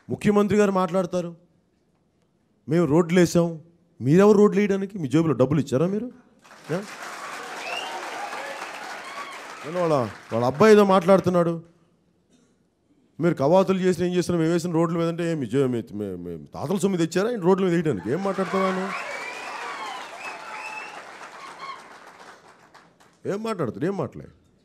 ముఖ్యమంత్రి గారు మాట్లాడతారు మేము రోడ్లు వేసాం మీరెవరు రోడ్లు వేయడానికి మీ జేబులో డబ్బులు ఇచ్చారా మీరు ఏ? నేను వాళ్ళ వాళ్ళ అబ్బాయి ఏదో మాట్లాడుతున్నాడు మీరు కవాతులు చేసిన ఏం చేస్తున్నా మేము వేసిన రోడ్ల మీద అంటే ఏమి జే- మీ- మీ- మీ తాతల సొమ్మిది తెచ్చారా ఈ రోడ్ల మీద వేయడానికి ఏం మాట్లాడుతున్నాను ఏం మాట్లాడుతాడు ఏం మాట్లాడే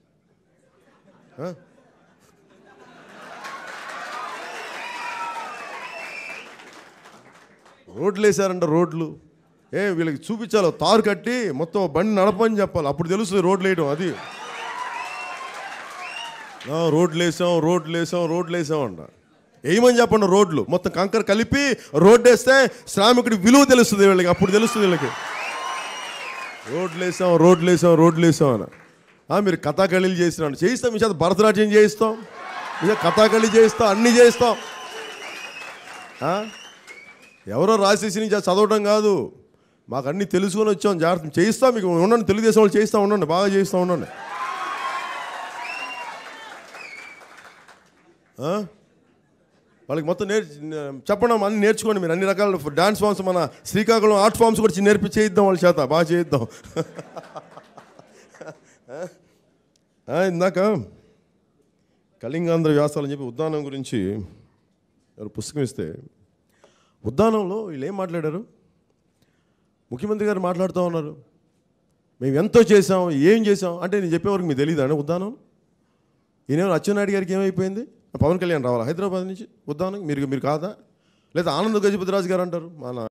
రోడ్లు వేసారంట రోడ్లు ఏ వీళ్ళకి చూపించాలి తారు కట్టి మొత్తం బండి నడపని చెప్పాలి అప్పుడు తెలుస్తుంది రోడ్లు వేయడం అది ఆ, రోడ్లు వేసాం రోడ్లు వేసాం రోడ్లు వేసాం అంట వేయమని చెప్పండి రోడ్లు మొత్తం కంకర కలిపి రోడ్డు వేస్తే శ్రామికుడి విలువ తెలుస్తుంది వీళ్ళకి అప్పుడు తెలుస్తుంది వీళ్ళకి రోడ్లు వేసాం రోడ్లు వేసాం రోడ్లు వేసాం అని ఆ, మీరు కథాకళీలు చేసినాడు చేయిస్తాం మీ చేత భరతనాట్యం చేయిస్తాం మీ చేత కథాకళి చేయిస్తాం అన్నీ చేయిస్తాం ఆ? ఎవరో రాసేసి నుంచి చదవడం కాదు మాకు అన్నీ తెలుసుకొని వచ్చాం జాగ్రత్త చేయిస్తాం మీకు ఉండండి తెలుగుదేశం వాళ్ళు చేయిస్తా ఉండండి బాగా చేయిస్తూ ఉండండి ఆ? వాళ్ళకి మొత్తం నేర్చి చెప్పండి అమ్మా, అన్ని నేర్చుకోండి మీరు అన్ని రకాల డాన్స్ ఫామ్స్ మన శ్రీకాకుళం ఆర్ట్ ఫామ్స్ కూడా నేర్పి చేయిద్దాం వాళ్ళ చేత బాగా చేయిద్దాం ఆ, ఇందాక కళింగాంధ్ర వ్యాసాలు అని చెప్పి ఉద్దానం గురించి ఎవరు పుస్తకం ఇస్తే ఉద్దానంలో వీళ్ళు ఏం మాట్లాడారు ముఖ్యమంత్రి గారు మాట్లాడుతూ ఉన్నారు మేము ఎంతో చేసాం ఏం చేసాం అంటే నేను చెప్పేవరకు మీకు తెలియదు అండి ఉద్దానం ఈయనేమో అచ్చెన్నాయుడు గారికి ఏమైపోయింది పవన్ కళ్యాణ్ రావాలా హైదరాబాద్ నుంచి ఉద్దానం మీరు మీరు కాదా లేదా ఆనంద్ గజపతిరాజు గారు అంటారు మన